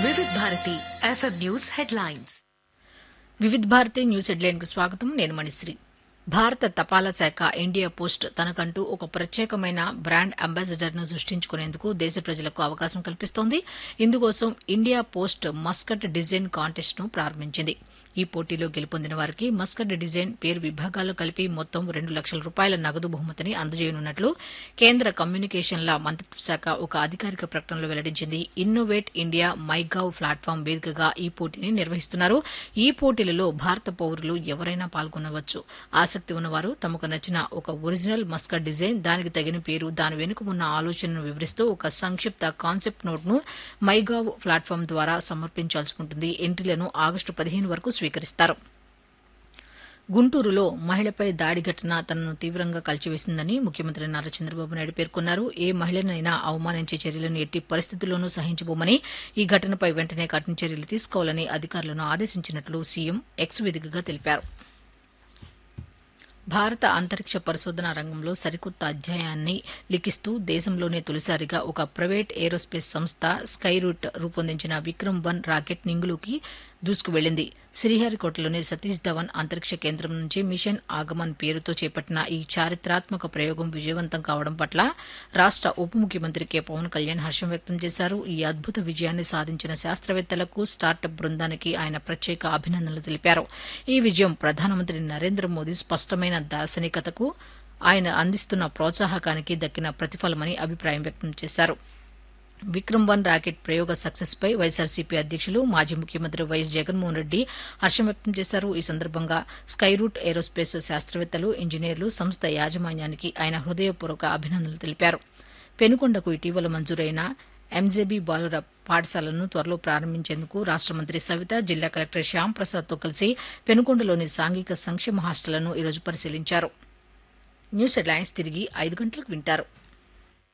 వివిధ Bharati FM news headlines Vividh Bharati news హెడ్లైన్కి స్వాగతం నేను మణిశ్రీ భారత తపాలా శాఖ ఇండియా పోస్ట్ తనకంటూ ఒక ప్రత్యేకమైన బ్రాండ్ అంబాసిడర్ను సృష్టించుకునేందుకు దేశ ప్రజలకు అవకాశం కల్పిస్తోంది ఇందుకోసం ఇండియా పోస్ట్ మస్కట్ డిజైన్ కాంటెస్ట్ను ప్రారంభించింది ఈ పోటీలో గెలుపొందిన వారికి మస్కట్ డిజైన్ పేరు విభాగాల్లో కలిపి మొత్తం రెండు లక్షల రూపాయల నగదు బహుమతిని అందజేయనున్నట్లు కేంద్ర కమ్యూనికేషన్ల మంత్రిత్వ శాఖ ఒక అధికారిక ప్రకటనలో వెల్లడించింది ఇన్నోవేట్ ఇండియా మైగావ్ ప్లాట్ఫామ్ వేదికగా ఈ పోటీని నిర్వహిస్తున్నారు ఈ పోటీలలో భారత పౌరులు ఎవరైనా పాల్గొనవచ్చు ఆసక్తి ఉన్నవారు తమకు నచ్చిన ఒక ఒరిజినల్ మస్కట్ డిజైన్ దానికి తగిన పేరు దాని వెనుక ఉన్న ఆలోచనను వివరిస్తూ ఒక సంక్షిప్త కాన్సెప్ట్ నోట్ను మైగావ్ ప్లాట్ఫామ్ ద్వారా సమర్పించాల్సి ఉంటుంది ఎంట్రీలను ఆగస్టు పదిహేను వరకు స్వీకరిస్తారు గుంటూరులో మహిళపై దాడి ఘటన తనను తీవ్రంగా కలిచివేసిందని ముఖ్యమంత్రి నారా చంద్రబాబు నాయుడు పేర్కొన్నారు ఏ మహిళనైనా అవమానించే చర్యలను ఎట్టి పరిస్థితుల్లోనూ సహించబోమని ఈ ఘటనపై వెంటనే కఠిన చర్యలు తీసుకోవాలని అధికారులను ఆదేశించినట్లు సీఎం ఎక్స్ వేదికగా తెలిపారు భారత అంతరిక్ష పరిశోధన రంగంలో సరికొత్త అధ్యాయాన్ని లిఖిస్తూ దేశంలోనే తొలిసారిగా ఒక ప్రైవేట్ ఏరోస్పేస్ సంస్థ స్కైరూట్ రూపొందించిన విక్రమ్ వన్ రాకెట్ నింగులోకి దూసుకువెళ్లింది శ్రీహరికోటలోని సతీష్ ధవన్ అంతరిక్ష కేంద్రం నుంచి మిషన్ ఆగమన్ పేరుతో చేపట్టిన ఈ చారిత్రాత్మక ప్రయోగం విజయవంతం కావడం పట్ల రాష్ట ఉప ముఖ్యమంత్రి కె పవన్ కళ్యాణ్ హర్షం వ్యక్తం చేశారు ఈ అద్భుత విజయాన్ని సాధించిన శాస్త్రవేత్తలకు స్టార్టప్ బృందానికి ఆయన ప్రత్యేక అభినందనలు తెలిపారు ఈ విజయం ప్రధానమంత్రి నరేంద్ర మోదీ స్పష్టమైన దార్శనికతకు ఆయన అందిస్తున్న ప్రోత్సాహకానికి దక్కిన ప్రతిఫలమని అభిప్రాయం వ్యక్తం చేశారు విక్రమ్ వన్ రాకెట్ ప్రయోగ సక్సెస్ పై వైఎస్ఆర్సీపీ అధ్యక్షులు మాజీ ముఖ్యమంత్రి వైఎస్ జగన్మోహన్ రెడ్డి హర్షం వ్యక్తం చేశారు ఈ సందర్భంగా స్కైరూట్ ఏరోస్పేస్ శాస్త్రవేత్తలు ఇంజనీర్లు సంస్థ యాజమాన్యానికి ఆయన హృదయపూర్వక అభినందనలు తెలిపారు పెనుకొండకు ఇటీవల మంజూరైన ఎంజేబీ బాలుర పాఠశాలను త్వరలో ప్రారంభించేందుకు రాష్ట మంత్రి సవిత జిల్లా కలెక్టర్ శ్యామ్ ప్రసాద్తో కలిసి పెనుకొండలోని సాంఘిక సంక్షేమ హాస్టళ్లను ఈరోజు పరిశీలించారు న్యూస్ హెడ్లైన్స్ తిరిగి ఐదు గంటలకు వింటారు